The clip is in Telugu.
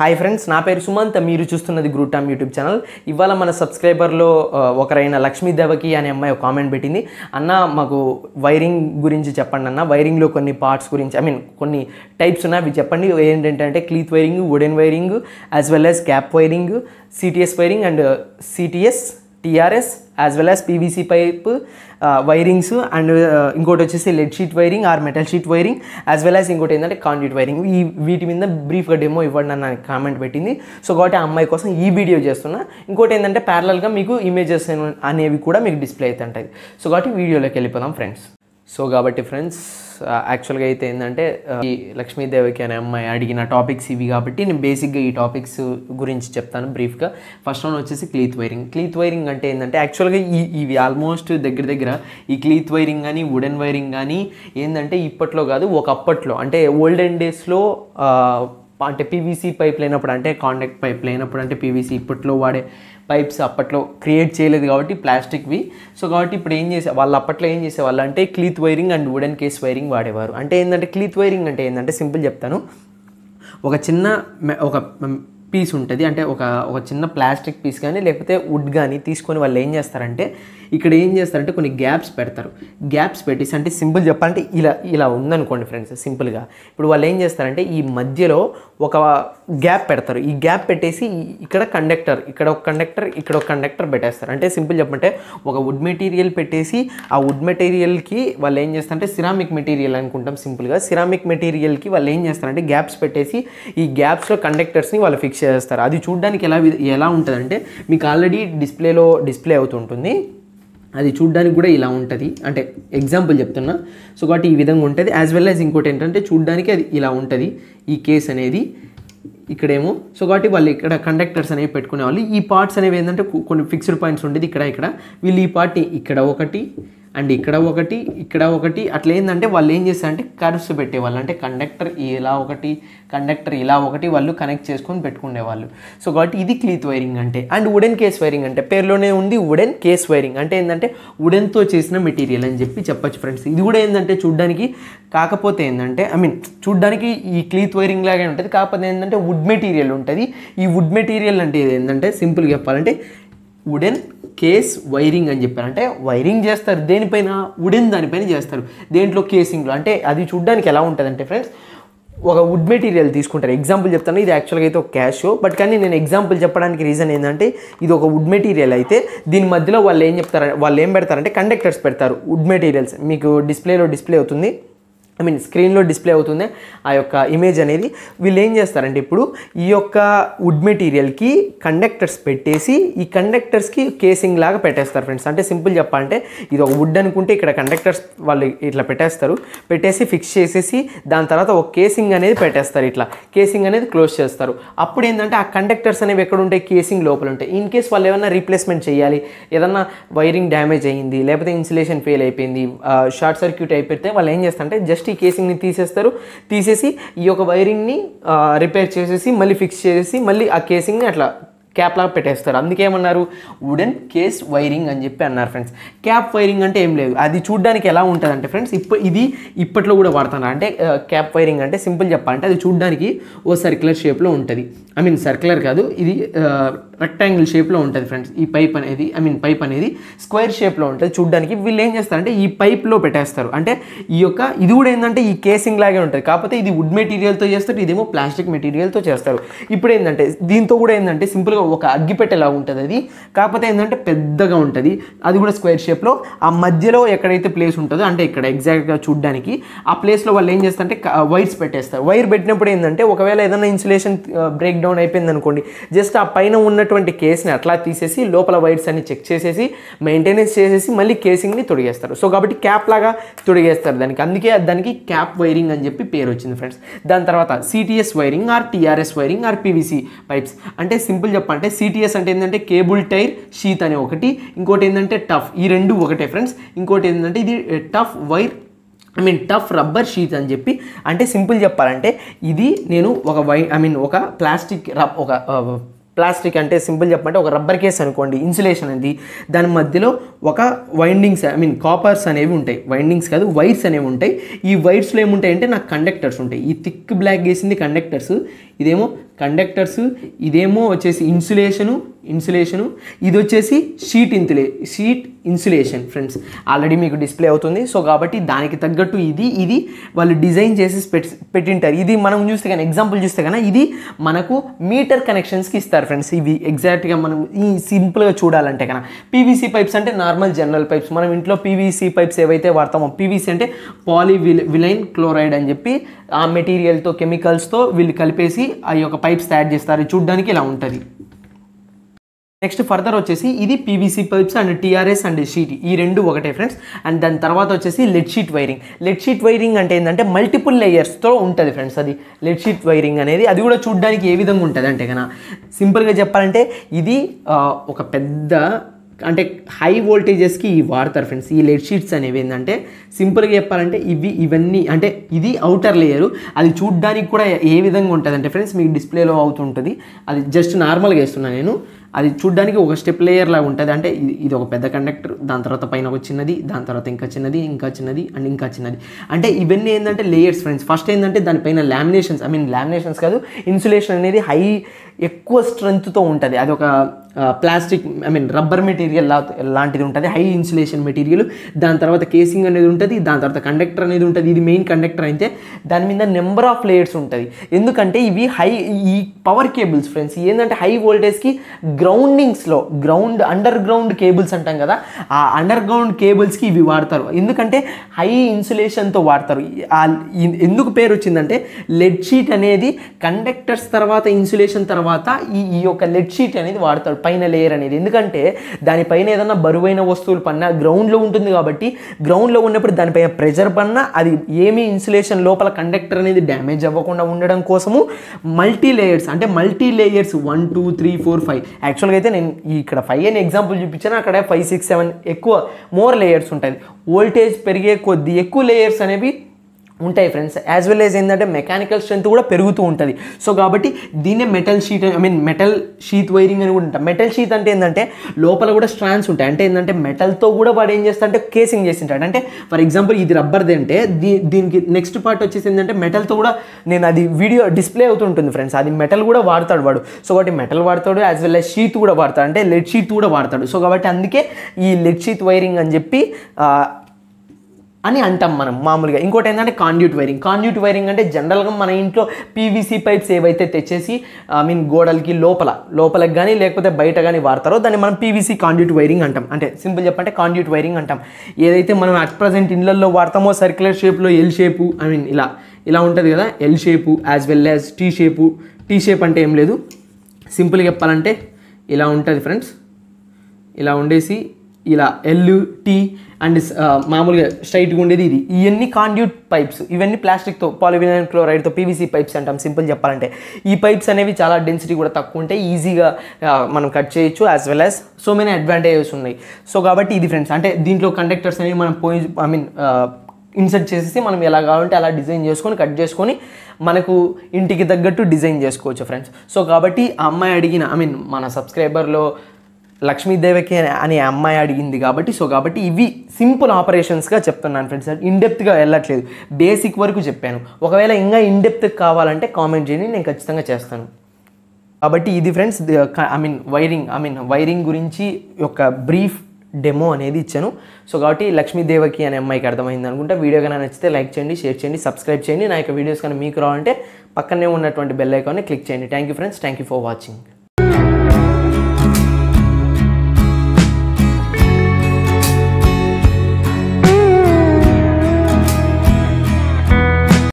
హాయ్ ఫ్రెండ్స్ నా పేరు సుమంత్ మీరు చూస్తున్నది గ్రూటామ్ యూట్యూబ్ ఛానల్ ఇవాళ మన సబ్స్క్రైబర్లో ఆ, ఒకరైన లక్ష్మీదేవకి అనే అమ్మాయి ఒక కామెంట్ పెట్టింది అన్న మాకు వైరింగ్ గురించి చెప్పండి అన్న వైరింగ్లో కొన్ని పార్ట్స్ గురించి ఐ మీన్ కొన్ని టైప్స్ ఉన్నాయి అవి చెప్పండి ఏంటంటే cleat wiring wooden wiring as well as cap wiring CTS wiring and CTS TRS as well as PVC pipe wirings and ఇంకోటి వచ్చేసి lead sheet wiring or metal sheet wiring as well as ఇంకోటి ఏంటంటే కాండిట్ వైరింగ్ ఈ వీటి మీద బ్రీఫ్గా డెమో ఇవ్వండి అని నాకు కామెంట్ పెట్టింది సో కాబట్టి ఆ అమ్మాయి కోసం ఈ వీడియో చేస్తున్నా ఇంకోటి ఏంటంటే ప్యారలల్గా మీకు ఇమేజెస్ అనేవి కూడా మీకు డిస్ప్లే అవుతుంటాయి సో కాబట్టి వీడియోలోకి వెళ్ళిపోదాం ఫ్రెండ్స్ సో కాబట్టి ఫ్రెండ్స్ యాక్చువల్గా అయితే ఏంటంటే ఆ, ఈ లక్ష్మీదేవికి అనే అమ్మాయి అడిగిన టాపిక్స్ ఇవి కాబట్టి నేను బేసిక్గా ఈ టాపిక్స్ గురించి చెప్తాను బ్రీఫ్గా ఫస్ట్ వన్ వచ్చేసి క్లీత్ వైరింగ్ క్లీత్ వైరింగ్ అంటే ఏంటంటే యాక్చువల్గా ఈ ఇవి ఆల్మోస్ట్ దగ్గర దగ్గర ఈ క్లీత్ వైరింగ్ కానీ వుడెన్ వైరింగ్ కానీ ఏంటంటే ఇప్పట్లో కాదు ఒకప్పట్లో అంటే ఓల్డెన్ డేస్లో అంటే పీవీసీ పైప్ లేనప్పుడు అంటే కాంటాక్ట్ పైప్ లేనప్పుడు అంటే పీవీసీ ఇప్పట్లో వాడే పైప్స్ అప్పట్లో క్రియేట్ చేయలేదు కాబట్టి ప్లాస్టిక్వి సో కాబట్టి ఇప్పుడు ఏం చేసే వాళ్ళు అప్పట్లో ఏం చేసేవాళ్ళు అంటే cleat wiring and wooden case wiring వాడేవారు అంటే ఏంటంటే క్లీత్ వైరింగ్ అంటే ఏంటంటే సింపుల్ చెప్తాను ఒక చిన్న మె- ఒక పీస్ ఉంటుంది అంటే ఒక ఒక చిన్న ప్లాస్టిక్ పీస్ కానీ లేకపోతే వుడ్ కానీ తీసుకొని వాళ్ళు ఏం చేస్తారంటే ఇక్కడ ఏం చేస్తారంటే కొన్ని గ్యాప్స్ పెడతారు గ్యాప్స్ పెట్టేసి అంటే సింపుల్ చెప్పాలంటే ఇలా ఇలా ఉందనుకోండి ఫ్రెండ్స్ సింపుల్గా ఇప్పుడు వాళ్ళు ఏం చేస్తారంటే ఈ మధ్యలో ఒక గ్యాప్ పెడతారు ఈ గ్యాప్ పెట్టేసి ఈ- ఇక్కడ కండక్టర్ ఇక్కడ ఒక కండక్టర్ ఇక్కడ ఒక కండక్టర్ పెట్టేస్తారు అంటే సింపుల్ చెప్పంటే ఒక వుడ్ మెటీరియల్ పెట్టేసి ఆ వుడ్ మెటీరియల్కి వాళ్ళు ఏం చేస్తారంటే సిరామిక్ మెటీరియల్ అనుకుంటాం సింపుల్గా సిరామిక్ మెటీరియల్కి వాళ్ళు ఏం చేస్తారంటే గ్యాప్స్ పెట్టేసి ఈ గ్యాప్స్లో కండక్టర్స్ని వాళ్ళు ఫిక్స్ చేస్తారు అది చూడడానికి ఎలా వి- ఎలా ఉంటుందంటే మీకు ఆల్రెడీ డిస్ప్లేలో డిస్ప్లే అవుతుంటుంది అది చూడ్డానికి కూడా ఇలా ఉంటుంది అంటే ఎగ్జాంపుల్ చెప్తున్నా సో కాబట్టి ఈ విధంగా ఉంటుంది యాజ్ వెల్ యాజ్ ఇంకోటి ఏంటంటే చూడ్డానికి అది ఇలా ఉంటుంది ఈ కేస్ అనేది ఇక్కడేమో సో కాబట్టి వాళ్ళు ఇక్కడ కండక్టర్స్ అనేవి పెట్టుకునే వాళ్ళు ఈ పార్ట్స్ అనేవి ఏంటంటే కొ- కొన్ని ఫిక్స్డ్ పాయింట్స్ ఉండేది ఇక్కడ ఇక్కడ వీళ్ళు ఈ పార్ట్ని ఇక్కడ ఒకటి అండ్ ఇక్కడ ఒకటి ఇక్కడ ఒకటి అట్లా ఏంటంటే వాళ్ళు ఏం చేస్తారంటే కర్వ్స్ పెట్టేవాళ్ళు అంటే కండక్టర్ ఇలా ఒకటి కండక్టర్ ఇలా ఒకటి వాళ్ళు కనెక్ట్ చేసుకొని పెట్టుకునేవాళ్ళు సో కాబట్టి ఇది క్లీత్ వైరింగ్ అంటే అండ్ వుడెన్ కేస్ వైరింగ్ అంటే పేరులోనే ఉంది వుడెన్ కేస్ వైరింగ్ అంటే ఏంటంటే వుడెన్తో చేసిన మెటీరియల్ అని చెప్పి చెప్పొచ్చు ఫ్రెండ్స్ ఇది కూడా ఏంటంటే చూడ్డానికి కాకపోతే ఏంటంటే ఐ మీన్ చూడ్డానికి ఈ క్లీత్ వైరింగ్ లాగే ఉంటుంది కాకపోతే ఏంటంటే వుడ్ మెటీరియల్ ఉంటుంది ఈ వుడ్ మెటీరియల్ అంటే ఏంటంటే సింపుల్గా చెప్పాలంటే వుడెన్ కేస్ వైరింగ్ అని చెప్పారు అంటే వైరింగ్ చేస్తారు దేనిపైన వుడెన్ దానిపైన చేస్తారు దేంట్లో కేసింగ్లో అంటే అది చూడ్డానికి ఎలా ఉంటుందంటే ఫ్రెండ్స్ ఒక వుడ్ మెటీరియల్ తీసుకుంటారు ఎగ్జాంపుల్ చెప్తాను ఇది యాక్చువల్గా అయితే ఒక క్యాష్ బట్ కానీ నేను ఎగ్జాంపుల్ చెప్పడానికి రీజన్ ఏంటంటే ఇది ఒక వుడ్ మెటీరియల్ అయితే దీని మధ్యలో వాళ్ళు ఏం చెప్తారు వాళ్ళు ఏం పెడతారంటే కండక్టర్స్ పెడతారు వుడ్ మెటీరియల్స్ మీకు డిస్ప్లేలో డిస్ప్లే అవుతుంది ఐ మీన్ స్క్రీన్లో డిస్ప్లే అవుతుంది ఆ యొక్క ఇమేజ్ అనేది వీళ్ళు ఏం చేస్తారంటే ఇప్పుడు ఈ యొక్క వుడ్ మెటీరియల్కి కండక్టర్స్ పెట్టేసి ఈ కండక్టర్స్కి కేసింగ్ లాగా పెట్టేస్తారు ఫ్రెండ్స్ అంటే సింపుల్ చెప్పాలంటే ఇది ఒక వుడ్ అనుకుంటే ఇక్కడ కండక్టర్స్ వాళ్ళు ఇట్లా పెట్టేస్తారు పెట్టేసి ఫిక్స్ చేసేసి దాని తర్వాత ఒక కేసింగ్ అనేది పెట్టేస్తారు ఇట్లా కేసింగ్ అనేది క్లోజ్ చేస్తారు అప్పుడు ఏంటంటే ఆ కండక్టర్స్ అనేవి ఎక్కడ ఉంటాయి కేసింగ్ లోపల ఉంటాయి ఇన్ కేస్ వాళ్ళు ఏమైనా రీప్లేస్మెంట్ చేయాలి ఏదన్నా వైరింగ్ డ్యామేజ్ అయ్యింది లేకపోతే ఇన్సులేషన్ ఫెయిల్ అయిపోయింది షార్ట్ సర్క్యూట్ అయిపోతే వాళ్ళు ఏం చేస్తారంటే జస్ట్ ఈ కేసింగ్ని తీసేస్తారు తీసేసి ఈ యొక్క వైరింగ్ని రిపేర్ చేసేసి మళ్ళీ ఫిక్స్ చేసేసి మళ్ళీ ఆ కేసింగ్ని అట్లా క్యాప్ లాగా పెట్టేస్తారు అందుకే ఏమన్నారు వుడెన్ కేస్ వైరింగ్ అని చెప్పి అన్నారు ఫ్రెండ్స్ క్యాప్ వైరింగ్ అంటే ఏం లేదు అది చూడడానికి ఎలా ఉంటుంది అంటే ఫ్రెండ్స్ ఇప్పుడు ఇది ఇప్పట్లో కూడా వాడుతున్నారు అంటే క్యాప్ వైరింగ్ అంటే సింపుల్ చెప్పాలంటే అది చూడడానికి ఓ సర్క్యులర్ షేప్లో ఉంటుంది ఐ మీన్ సర్క్యులర్ కాదు ఇది రెక్టాంగిల్ షేప్లో ఉంటుంది ఫ్రెండ్స్ ఈ పైప్ అనేది ఐ మీన్ పైప్ అనేది స్క్వేర్ షేప్లో ఉంటుంది చూడడానికి వీళ్ళు ఏం చేస్తారంటే ఈ పైప్లో పెట్టేస్తారు అంటే ఈ యొక్క ఇది కూడా ఏంటంటే ఈ కేసింగ్ లాగే ఉంటుంది కాకపోతే ఇది వుడ్ మెటీరియల్తో చేస్తారు ఇదేమో ప్లాస్టిక్ మెటీరియల్తో చేస్తారు ఇప్పుడు ఏంటంటే దీంతో కూడా ఏంటంటే సింపుల్గా ఒక అగ్గిపెట్టెలా ఉంటుంది అది కాకపోతే ఏంటంటే పెద్దగా ఉంటుంది అది కూడా స్క్వేర్ షేప్లో ఆ మధ్యలో ఎక్కడైతే ప్లేస్ ఉంటుందో అంటే ఇక్కడ ఎగ్జాక్ట్గా చూడడానికి ఆ ప్లేస్లో వాళ్ళు ఏం చేస్తారంటే వైర్స్ పెట్టేస్తారు వైర్ పెట్టినప్పుడు ఏంటంటే ఒకవేళ ఏదైనా ఇన్సులేషన్ బ్రేక్ డౌన్ అయిపోయింది అనుకోండి జస్ట్ ఆ పైన ఉన్నటువంటి కేస్ని అట్లా తీసేసి లోపల వైర్స్ అన్ని చెక్ చేసేసి మెయింటెనెన్స్ చేసేసి మళ్ళీ కేసింగ్ని తొడిగేస్తారు సో కాబట్టి క్యాప్ లాగా తొడిగేస్తారు దానికి అందుకే దానికి క్యాప్ వైరింగ్ అని చెప్పి పేరు వచ్చింది ఫ్రెండ్స్ దాని తర్వాత CTS wiring or TRS wiring or PVC pipes అంటే సింపుల్ చెప్పాలంటే సిటిఎస్ అంటే ఏంటంటే కేబుల్ టైర్ షీత్ అనే ఒకటి ఇంకోటి ఏంటంటే టఫ్ ఈ రెండు ఒకటే ఫ్రెండ్స్ ఇంకోటి ఏంటంటే ఇది tough wire I mean tough rubber sheet అని చెప్పి అంటే సింపుల్ చెప్పాలంటే ఇది నేను ఒక వై ఐ మీన్ ఒక ప్లాస్టిక్ రబ్ ఒక ప్లాస్టిక్ అంటే సింపుల్ చెప్పంటే ఒక రబ్బర్ కేస్ అనుకోండి ఇన్సులేషన్ అనేది దాని మధ్యలో ఒక వైండింగ్స్ ఐ మీన్ కాపర్స్ అనేవి ఉంటాయి వైండింగ్స్ కాదు వైర్స్ అనేవి ఉంటాయి ఈ వైర్స్లో ఏముంటాయి అంటే నాకు కండక్టర్స్ ఉంటాయి ఈ థిక్ బ్లాక్ వేసింది కండక్టర్స్ ఇదేమో కండక్టర్స్ ఇదేమో వచ్చేసి ఇన్సులేషను ఇన్సులేషను ఇది వచ్చేసి షీట్ ఇన్సులే షీట్ ఇన్సులేషన్ ఫ్రెండ్స్ ఆల్రెడీ మీకు డిస్ప్లే అవుతుంది సో కాబట్టి దానికి తగ్గట్టు ఇది ఇది వాళ్ళు డిజైన్ చేసి పెట్- పెట్టింటారు ఇది మనం చూస్తే కానీ ఎగ్జాంపుల్ చూస్తే కానీ ఇది మనకు మీటర్ కనెక్షన్స్కి ఇస్తారు ఫ్రెండ్స్ ఇవి ఎగ్జాక్ట్గా మనం ఈ సింపుల్గా చూడాలంటే కన్నా పీవీసీ పైప్స్ అంటే నార్మల్ జనరల్ పైప్స్ మనం ఇంట్లో పీవీసీ పైప్స్ ఏవైతే వాడతామో పీవీసీ అంటే పాలీ విలైన్ క్లోరైడ్ అని చెప్పి ఆ మెటీరియల్తో కెమికల్స్తో వీళ్ళు కలిపేసి ఆ యొక్క పైప్స్ తయారు చేస్తారు ఇది చూడడానికి ఇలా ఉంటుంది నెక్స్ట్ ఫర్దర్ వచ్చేసి ఇది PVC pipes and TRS and sheet ఈ రెండు ఒకటే ఫ్రెండ్స్ అండ్ దాని తర్వాత వచ్చేసి lead sheet wiring lead sheet wiring అంటే ఏంటంటే మల్టిపుల్ లేయర్స్తో ఉంటుంది ఫ్రెండ్స్ అది లెడ్ షీట్ వైరింగ్ అనేది అది కూడా చూడడానికి ఏ విధంగా ఉంటుంది అంటే కన్నా సింపుల్గా చెప్పాలంటే ఇది ఆ, ఒక పెద్ద అంటే హై వోల్టేజెస్కి ఇవి వాడతారు ఫ్రెండ్స్ ఈ లెడ్ షీట్స్ అనేవి ఏంటంటే సింపుల్గా చెప్పాలంటే ఇవి ఇవన్నీ అంటే ఇది అవుటర్ లేయరు అది చూడ్డానికి కూడా ఏ విధంగా ఉంటుంది అంటే ఫ్రెండ్స్ మీకు డిస్ప్లేలో అవుతుంటుంది అది జస్ట్ నార్మల్గా వేస్తున్నాను నేను అది చూడ్డానికి ఒక స్టెప్ లేయర్ లాగా ఉంటుంది అంటే ఇది ఇది ఒక పెద్ద కండక్టర్ దాని తర్వాత పైన ఒక చిన్నది దాని తర్వాత ఇంకా చిన్నది ఇంకా చిన్నది అండ్ ఇంకా చిన్నది అంటే ఇవన్నీ ఏంటంటే లేయర్స్ ఫ్రెండ్స్ ఫస్ట్ ఏంటంటే దానిపైన లామినేషన్స్ ఐ మీన్ లామినేషన్స్ కాదు ఇన్సులేషన్ అనేది హై ఎక్కువ స్ట్రెంగ్త్తో ఉంటుంది అది ఒక plastic I mean rubber material లా లాంటిది ఉంటుంది హై ఇన్సులేషన్ మెటీరియల్ దాని తర్వాత కేసింగ్ అనేది ఉంటుంది దాని తర్వాత కండక్టర్ అనేది ఉంటుంది ఇది మెయిన్ కండక్టర్ అయితే దాని మీద నెంబర్ ఆఫ్ లేయర్స్ ఉంటుంది ఎందుకంటే ఇవి హై ఈ పవర్ కేబుల్స్ ఫ్రెండ్స్ ఏంటంటే హై వోల్టేజ్కి గ్రౌండింగ్స్లో గ్రౌండ్ అండర్ గ్రౌండ్ కేబుల్స్ అంటాం కదా ఆ అండర్ గ్రౌండ్ కేబుల్స్కి ఇవి వాడతారు ఎందుకంటే హై ఇన్సులేషన్తో వాడతారు ఆ ఇ- ఎందుకు పేరు వచ్చిందంటే లెడ్ షీట్ అనేది కండక్టర్స్ తర్వాత ఇన్సులేషన్ తర్వాత ఈ ఈ యొక్క లెడ్ షీట్ అనేది వాడతారు పైన లేయర్ అనేది ఎందుకంటే దానిపైన ఏదైనా బరువైన వస్తువులు పన్నా గ్రౌండ్లో ఉంటుంది కాబట్టి గ్రౌండ్లో ఉన్నప్పుడు దానిపైన ప్రెషర్ పన్నా అది ఏమీ ఇన్సులేషన్ లోపల కండక్టర్ అనేది డ్యామేజ్ అవ్వకుండా ఉండడం కోసము మల్టీ లేయర్స్ అంటే multi layers one two three four five యాక్చువల్గా అయితే నేను ఈ ఇక్కడ ఫైవ్ అని ఎగ్జాంపుల్ చూపించాను అక్కడ ఫైవ్ సిక్స్ సెవెన్ ఎక్కువ మోర్ లేయర్స్ ఉంటుంది వోల్టేజ్ పెరిగే కొద్ది ఎక్కువ లేయర్స్ అనేవి ఉంటాయి ఫ్రెండ్స్ యాజ్ వెల్ యాజ్ ఏంటంటే మెకానికల్ స్ట్రెంత్ కూడా పెరుగుతూ ఉంటుంది సో కాబట్టి దీన్నే metal sheet I mean metal sheet wiring అని కూడా ఉంటాం మెటల్ షీట్ అంటే ఏంటంటే లోపల కూడా స్ట్రాండ్స్ ఉంటాయి అంటే ఏంటంటే మెటల్తో కూడా వాడు ఏం చేస్తాడంటే కేసింగ్ చేసి ఉంటాడు అంటే ఫర్ ఎగ్జాంపుల్ ఇది రబ్బర్ది అంటే దీ దీనికి నెక్స్ట్ పార్ట్ వచ్చేసి ఏంటంటే మెటల్తో కూడా నేను అది వీడియో డిస్ప్లే అవుతుంటుంది ఫ్రెండ్స్ అది మెటల్ కూడా వాడతాడు వాడు సో కాబట్టి మెటల్ వాడతాడు యాజ్ వెల్ యాజ్ షీట్ కూడా వాడతాడు అంటే లెడ్ షీట్ కూడా వాడతాడు సో కాబట్టి అందుకే ఈ లెడ్ షీట్ వైరింగ్ అని చెప్పి ఆ, అని అంటాం మనం మామూలుగా ఇంకోటి ఏంటంటే కాండ్యూట్ వైరింగ్ కాండ్యూట్ వైరింగ్ అంటే జనరల్గా మన ఇంట్లో పీవీసీ పైప్స్ ఏవైతే తెచ్చేసి ఐ మీన్ గోడలకి లోపల లోపలకు కానీ లేకపోతే బయట కానీ వాడతారో దాన్ని మనం పీవీసీ కాండ్యూట్ వైరింగ్ అంటాం అంటే సింపుల్ చెప్పంటే కాండ్యూట్ వైరింగ్ అంటాం ఏదైతే మనం అట్ ప్రజెంట్ ఇళ్ళల్లో వాడతామో సర్క్యులర్ షేప్లో ఎల్ షేపు ఐ మీన్ ఇలా ఇలా ఉంటుంది కదా L shape as well as T shape T shape అంటే ఏం లేదు సింపుల్గా చెప్పాలంటే ఇలా ఉంటుంది ఫ్రెండ్స్ ఇలా ఉండేసి ఇలా ఎల్ టీ అండ్ మామూలుగా స్ట్రైట్గా ఉండేది ఇది ఇవన్నీ కాండ్యూట్ పైప్స్ ఇవన్నీ ప్లాస్టిక్తో పాలివినైల్ క్లోరైడ్తో పీవీసీ పైప్స్ అంటాం సింపుల్ చెప్పాలంటే ఈ పైప్స్ అనేవి చాలా డెన్సిటీ కూడా తక్కువ ఉంటాయి ఈజీగా ఆ, మనం కట్ చేయొచ్చు as well as so many advantages ఉన్నాయి సో కాబట్టి ఇది ఫ్రెండ్స్ అంటే దీంట్లో కండక్టర్స్ అనేవి మనం పోయి ఐ మీన్ ఇన్సర్ట్ చేసేసి మనం ఎలా కావాలంటే అలా డిజైన్ చేసుకొని కట్ చేసుకొని మనకు ఇంటికి తగ్గట్టు డిజైన్ చేసుకోవచ్చు ఫ్రెండ్స్ సో కాబట్టి ఆ అమ్మాయి అడిగిన ఐ మీన్ మన సబ్స్క్రైబర్లో లక్ష్మీదేవికి అనే- అనే అమ్మాయి అడిగింది కాబట్టి సో కాబట్టి ఇవి సింపుల్ ఆపరేషన్స్గా చెప్తున్నాను ఫ్రెండ్స్ ఇన్డెప్త్గా వెళ్ళట్లేదు బేసిక్ వరకు చెప్పాను ఒకవేళ ఇంకా ఇన్డెప్త్ కావాలంటే కామెంట్ చేయండి నేను ఖచ్చితంగా చేస్తాను కాబట్టి ఇది friends I mean wiring I mean wiring గురించి ఒక బ్రీఫ్ డెమో అనేది ఇచ్చాను సో కాబట్టి లక్ష్మీదేవకి అనే అమ్మాయికి అర్థమైంది అనుకుంటా వీడియో కనుక నచ్చితే లైక్ చేయండి షేర్ చేయండి సబ్స్క్రైబ్ చేయండి నా యొక్క వీడియోస్ కానీ మీకు రావాలంటే పక్కనే ఉన్నటువంటి బెల్ ఐకాన్ని క్లిక్ చేయండి thank you friends thank you for watching